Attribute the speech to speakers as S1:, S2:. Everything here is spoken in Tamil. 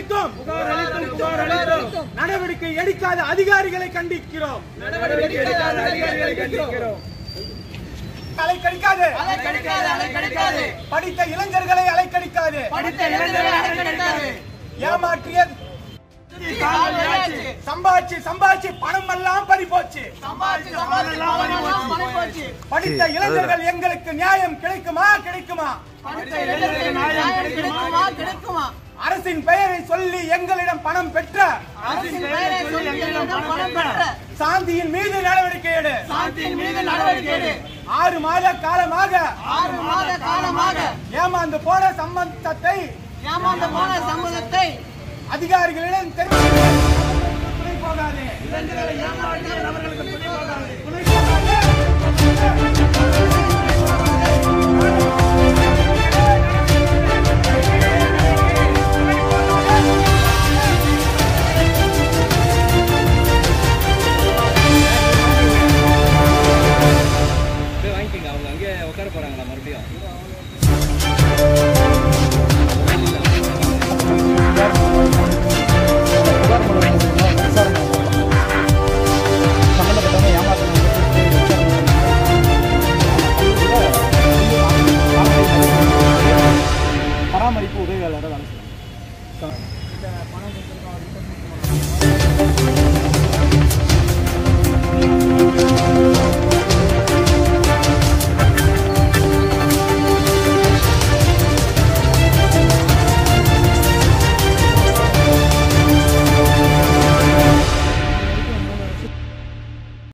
S1: அளித்தும் நடவடிக்கை எடுக்காத அதிகாரிகளை கண்டிக்கிறோம் அலைக்கடிக்காது
S2: கிடைக்காது அலை கிடைக்காது
S1: படித்த இளைஞர்களை அலைக்கடிக்காது
S2: படித்த இளைஞர்கள் அலை கிடைக்காது
S1: ஏமாற்றிய சம்பாதிச்சு சம்பாதிச்சு பணம் எல்லாம் பறி போச்சு
S2: சம்பாதிச்சு சம்பாதிச்சு பணமெல்லாம் பணம் போச்சு
S1: படித்த இளைஞர்கள் எங்களுக்கு நியாயம் கிடைக்குமா கிடைக்குமா
S2: படித்த இளைஞர்களுக்கு நியாயம் கிடைக்குமா கிடைக்குமா
S1: அரசின் பெயரை சொல்லி எங்களிடம் பணம் பெற்ற
S2: அரசின் பெயரை சொல்லி எங்களிடம் பணம் பெற்ற
S1: சாந்தியின் மீது நடவடிக்கை எடு
S2: சாந்தியின் மீது நடவடிக்கை எடு.
S1: ஆறு மாத காலமாக
S2: ஆறு மாத காலமாக
S1: ஏமாந்து போன சம்பந்தத்தை
S2: ஏமாந்த போன சம்மதத்தை
S1: அதிகாரிகளிடம் தெரிவித்து துணை போகாதே துணை போகாதே
S3: போய் வாங்கிக்கோங்க அவங்க அங்கேயே உட்கார போறாங்களா மறுபடியும்
S4: பராமரிப்பு உதவியாளராக வேலை செய்யலாம்